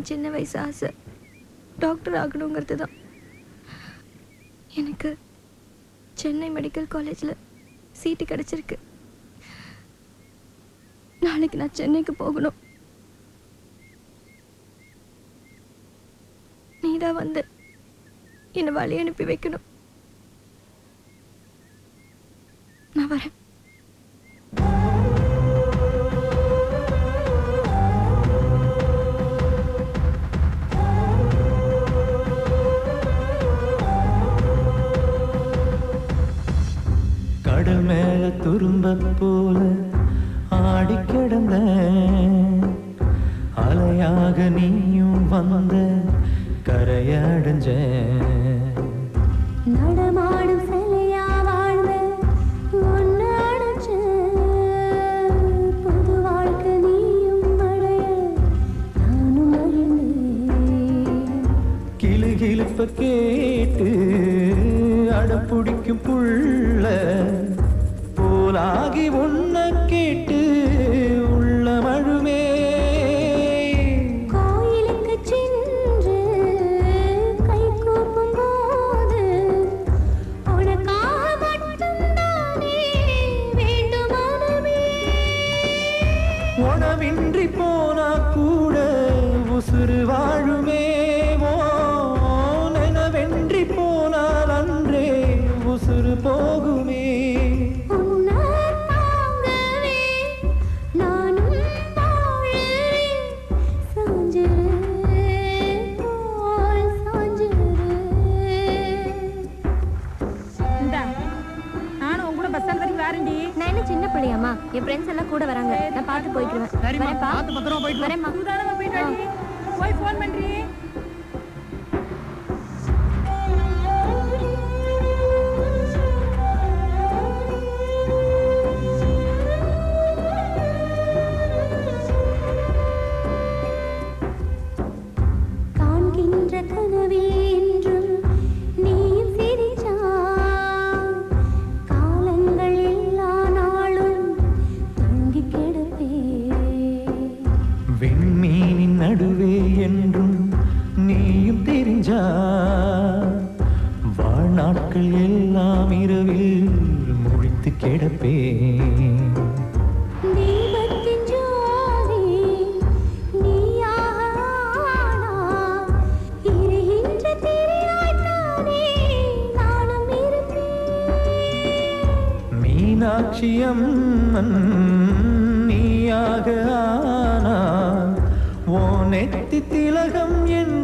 சின்ன வயசு ஆசை டாக்டர் ஆகணுங்கிறது தான் எனக்கு சென்னை மெடிக்கல் காலேஜில் சீட்டு கிடைச்சிருக்கு நாளைக்கு நான் சென்னைக்கு போகணும் நீதான் வந்து என்னை வழி அனுப்பி வைக்கணும் நான் வரேன் கடல் மேல துரும்ப போல ஆடி கிடந்த அலையாக நீயும் வந்த கரையடைஞ்ச நடமாடும் சிலையா வாழ்ந்த ஒன்னு அடைச்ச புது வாழ்க்கை நீயும் அடைய நானும் அழிந்தேன் கிளு கிளுப்ப கேட்டு அடப்புடிக்கும் புள்ள போலாகி உன்ன கேட்டு உள்ள மழுமே கோயிலுக்கு சென்று கை கூப்பும் போது உனக்காக மட்டும்தானே வேண்டும் மனமே உணவின்றி போனா கூட உசுறு வாழுமே ஓ நனவென்றி போனால் அன்றே உசுறு போகுமே உன்னை தாங்கவே நானும் வாழறேன் சாஞ்சிரு போல் சாஞ்சிரு இந்தா நானும் உன் கூட பஸ் ஸ்டாண்ட் வரைக்கும் வரேன்டி நான் என்ன சின்ன பிள்ளையாம்மா என் ஃப்ரெண்ட்ஸ் எல்லாம் கூட வராங்க நான் பார்த்து போய்க்குவேன் சரிம்மா, வரேன்ப்பா. பார்த்து பத்திரமா போயிட்டு வா. வரேம்மா சூதானமா போயிட்டு வாடி. போய் ஃபோன் பண்றீ காண்கின்ற கனவில் என்றும் நீயும் சிரிச்சாய் காலங்கள் எல்லா நாளும் தூங்கி கிடப்பேன் விண்மீனின் நடுவே என்றும் நீயும் தெரிஞ்சா வாழ்நாட்கள் எல்லாம் இரவில் முழித்து கிடப்பேன் தீபத்தின் ஜோதி நீயாக ஆனாய். எரிகின்ற திரியாய்த்தானே நானும் இருப்பேன். மீனாட்சி அம்மன் நீயாக ஆனா ஓ நெத்தி திலகம் என்